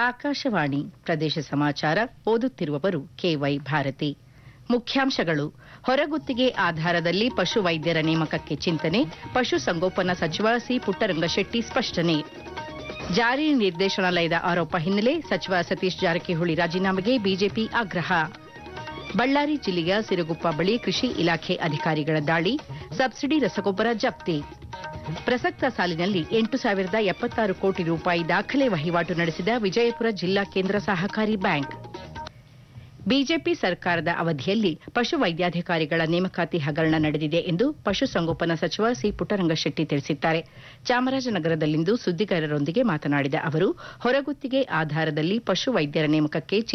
ಆಕಾಶವಾಣಿ ಪ್ರದೇಶ ಸಮಾಚಾರ ಓದುತ್ತಿರುವವರು ಕೆವೈ ಭಾರತಿ ಮುಖ್ಯಾಂಶಗಳು ಹೊರಗುತ್ತಿಗೆ ಆಧಾರದಲ್ಲಿ ಪಶು ವೈದ್ಯರ ನೇಮಕಕ್ಕೆ ಚಿಂತನೆ ಪಶು ಸಂಗೋಪನಾ ಸಚಿವ ಸಿ ಪುಟ್ಟರಂಗಶೆಟ್ಟಿ ಸ್ಪಷ್ಟನೆ ಜಾರಿ ನಿರ್ದೇಶನಾಲಯದ ಆರೋಪ ಹಿನ್ನೆಲೆ ಸಚಿವ ಸತೀಶ್ ಜಾರಕಿಹೊಳಿ ರಾಜೀನಾಮೆಗೆ ಬಿಜೆಪಿ ಆಗ್ರಹ ಬಳ್ಳಾರಿ ಜಿಲ್ಲೆಯ ಸಿರುಗುಪ್ಪ ಬಳಿ ಕೃಷಿ ಇಲಾಖೆ ಅಧಿಕಾರಿಗಳ ದಾಳಿ ಸಬ್ಸಿಡಿ ರಸಗೊಬ್ಬರ ಜಪ್ತಿ ಪ್ರಸಕ್ತ ಸಾಲಿನಲ್ಲಿ ಎಂಟು ಸಾವಿರದ ಎಪ್ಪತ್ತಾರು ಕೋಟಿ ರೂಪಾಯಿ ದಾಖಲೆ ವಹಿವಾಟು ನಡೆಸಿದ ವಿಜಯಪುರ ಜಿಲ್ಲಾ ಕೇಂದ್ರ ಸಹಕಾರಿ ಬ್ಯಾಂಕ್ ಬಿಜೆಪಿ ಸರ್ಕಾರದ ಅವಧಿಯಲ್ಲಿ ಪಶು ವೈದ್ಯಾಧಿಕಾರಿಗಳ ನೇಮಕಾತಿ ಹಗರಣ ನಡೆದಿದೆ ಎಂದು ಪಶುಸಂಗೋಪನಾ ಸಚಿವ ಸಿ ಪುಟ್ಟರಂಗಶೆಟ್ಟಿ ತಿಳಿಸಿದ್ದಾರೆ ಚಾಮರಾಜನಗರದಲ್ಲಿಂದು ಸುದ್ದಿಗಾರರೊಂದಿಗೆ ಮಾತನಾಡಿದ ಅವರು ಹೊರಗುತ್ತಿಗೆ ಆಧಾರದಲ್ಲಿ ಪಶು ವೈದ್ಯರ ನೇಮಕಕ್ಕೆ